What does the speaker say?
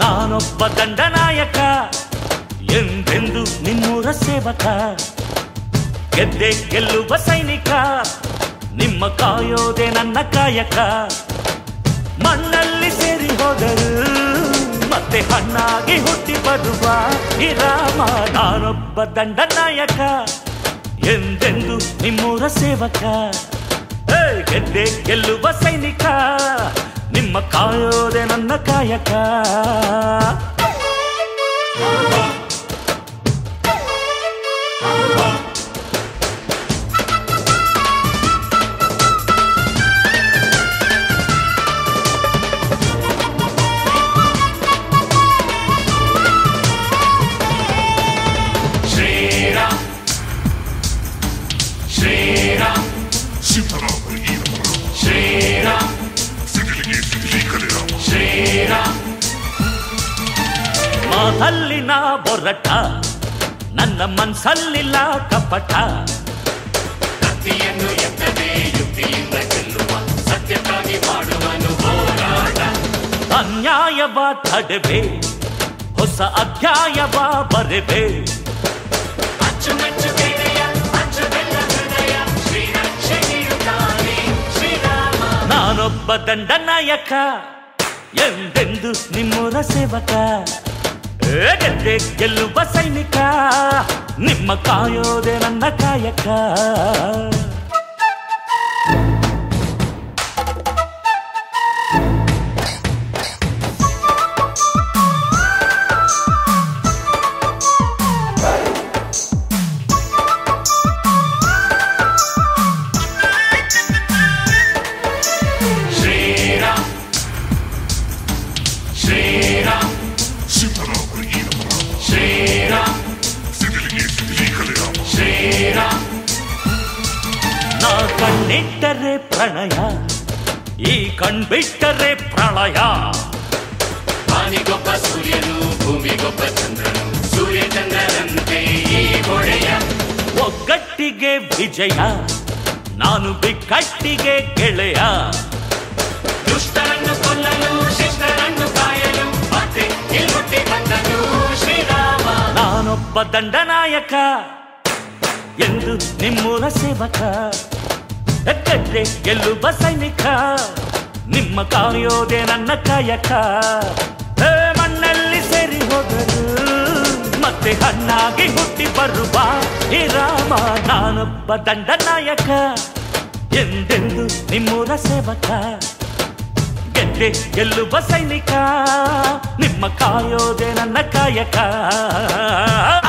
ನಾನೊಬ್ಬ ದಂಡನಾಯಕ ಎಂದೆಂದು ನಿಮ್ಮೂರ ಸೇವಕ ಗೆದ್ದೆ ಗೆಲ್ಲುವ ಸೈನಿಕ ನಿಮ್ಮ ಕಾಯೋದೆ ನನ್ನ ಕಾಯಕ ಮಣ್ಣಲ್ಲಿ ಸೇರಿ ಹೋದರು ಮತ್ತೆ ಹಣ್ಣಾಗಿ ಹುಟ್ಟಿ ಬರುವ ಈ ರಾಮ ನಾನೊಬ್ಬ ದಂಡನಾಯಕ ಎಂದೆಂದು ನಿಮ್ಮೂರ ಸೇವಕ ಹೇ, ಗೆದ್ದೆ ಗೆಲ್ಲುವ ಸೈನಿಕ ನಿಮ್ಮ ಕಾಯೋದೆ ನನ್ನ ಕಾಯಕ ಶ್ರೀರಾಮ್ ಶ್ರೀರಾಮ್ ಸಿದ್ಧರಾಮ ಈರಮ ಶ್ರೀರಾಮ್ ಸಿಡಿಲಿಗೆ ಸಿಡಿಲಿಕಲೆ ರಾಮ ಶ್ರೀರಾಮ್ ಮಾತಲ್ಲಿನ ಬೊರಟ ನನ್ನ ಮನ್ಸಲ್ಲಿಲ್ಲ ಕಪಟ ಕತ್ತಿಯನ್ನು ಎತ್ತದೆ ಯುಕ್ತಿಯಿಂದ ಗೆಲ್ಲುವ ಸತ್ಯಕ್ಕಾಗಿ ಮಾಡುವನು ಹೋರಾಟ ಅನ್ಯಾಯವ ತಡೆವೆ ಹೊಸ ಅಧ್ಯಾಯವ ಬರೆವೆ ಅಚ್ಚುಮೆಚ್ಚುಗೆಯ ಅಚ್ಚುಬೆಲ್ಲ ಹೃದಯ ಶ್ರೀರಕ್ಷೆ ನೀಡುತ್ತಾನೆ ಶ್ರೀರಾಮ ನಾನೊಬ್ಬ ದಂಡನಾಯಕ ಎಂದೆಂದು ನಿಮ್ಮೂರ ಸೇವಕ ಏ, ಗೆದ್ದೆ ಗೆಲ್ಲುವ ಸೈನಿಕ ನಿಮ್ಮ ಕಾಯೋದೆ ನನ್ನ ಕಾಯಕ ಶ್ರೀರಾಮ್ ಶ್ರೀರಾಮ್ ಸಿದ್ಧರಾಮ ಈರಮ ಶ್ರೀರಾಮ್ ಸಿಡಿಲಿಗೆ ಸಿಡಿಲಿಕಲೆ ರಾಮ ಶ್ರೀರಾಮ್ ನಾ ಕಣ್ಣಿಟ್ಟರೆ ಪ್ರಣಯ ಈ ಕಣ್ಬಿಟ್ಟರೆ ಪ್ರಳಯ ವಾನಿಗೊಬ್ಬ ಸೂರ್ಯನು ಭೂಮಿಗೊಬ್ಬ ಚಂದ್ರನು ಸೂರ್ಯ ಚಂದ್ರರಂತೆ ಈ ಹೊಳೆಯ ಒಗ್ಗಟ್ಟಿಗೆ ವಿಜಯ ನಾನು ಬಿಕ್ಕಟ್ಟಿಗೆ ಗೆಳೆಯ ದುಷ್ಟರನ್ನು ಕೊಲ್ಲಲು ಶಿಷ್ಟರನ್ನು ಕಾಯಲು ಮತ್ತೆ ಇಲ್ಮುಟ್ಟಿ ಬಂದನು ಶ್ರೀರಾಮ ನಾನೊಬ್ಬ ದಂಡನಾಯಕ ಎಂದು ನಿಮ್ಮೂರ ಸೇವಕ ಗೆದ್ದೆ ಗೆಲ್ಲುವ ಸೈನಿಕ ನಿಮ್ಮ ಕಾಯೋದೆ ನನ್ನ ಕಾಯಕ ಹೇ, ಮಣ್ಣಲ್ಲಿ ಸೇರಿ ಹೋದರು ಮತ್ತೆ ಹಣ್ಣಾಗಿ ಹುಟ್ಟಿ ಬರುವ ಈ ರಾಮ ನಾನೊಬ್ಬ ದಂಡನಾಯಕ ಎಂದೆಂದು ನಿಮ್ಮೂರ ಸೇವಕ ಗೆದ್ದೆ ಗೆಲ್ಲುವ ಸೈನಿಕ ನಿಮ್ಮ ಕಾಯೋದೆ ನನ್ನ ಕಾಯಕ